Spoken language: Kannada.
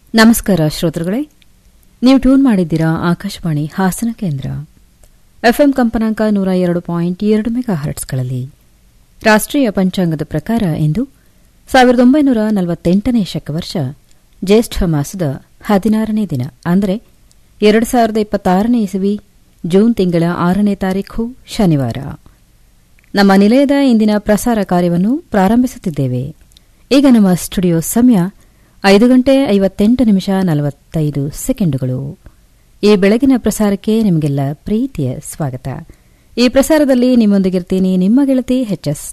ನಮಸ್ಕಾರ ಶ್ರೋತೃಗಳೇ ನೀವು ಟ್ಯೂನ್ ಮಾಡಿದ್ದೀರಾ ಆಕಾಶವಾಣಿ ಹಾಸನ ಕೇಂದ್ರ ಎಫ್ಎಂ ಕಂಪನಾಂಕ ನೂರ ಎರಡು ಪಾಯಿಂಟ್ ಎರಡು ಮೆಗಾ ಹರ್ಟ್ಸ್ಗಳಲ್ಲಿ ರಾಷ್ಟ್ರೀಯ ಪಂಚಾಂಗದ ಪ್ರಕಾರ ಇಂದು ಸಾವಿರದ ಒಂಬೈನೂರ ನಲವತ್ತೆಂಟನೇ ಶಕವರ್ಷ ಜ್ಯೇಷ್ಠ ಮಾಸದ ಹದಿನಾರನೇ ದಿನ ಅಂದರೆ ಎರಡು ಸಾವಿರದ ಇಪ್ಪತ್ತಾರನೇ ಇಸವಿ ಜೂನ್ ತಿಂಗಳ ಆರನೇ ತಾರೀಖು ಶನಿವಾರ ನಮ್ಮ ನಿಲಯದ ಇಂದಿನ ಪ್ರಸಾರ ಕಾರ್ಯವನ್ನು ಪ್ರಾರಂಭಿಸುತ್ತಿದ್ದೇವೆ ಈಗ ನಮ್ಮ ಸ್ಟುಡಿಯೋ ಸಮಯ ಐದು ಗಂಟೆ ಐವತ್ತೆಂಟು ನಿಮಿಷ ನಲವತ್ತೈದು ಸೆಕೆಂಡುಗಳು ಈ ಬೆಳಗಿನ ಪ್ರಸಾರಕ್ಕೆ ನಿಮಗೆಲ್ಲ ಪ್ರೀತಿಯ ಸ್ವಾಗತ ಈ ಪ್ರಸಾರದಲ್ಲಿ ನಿಮ್ಮೊಂದಿಗಿರ್ತೀನಿ ನಿಮ್ಮ ಗೆಳತಿ ಎಚ್ ಎಸ್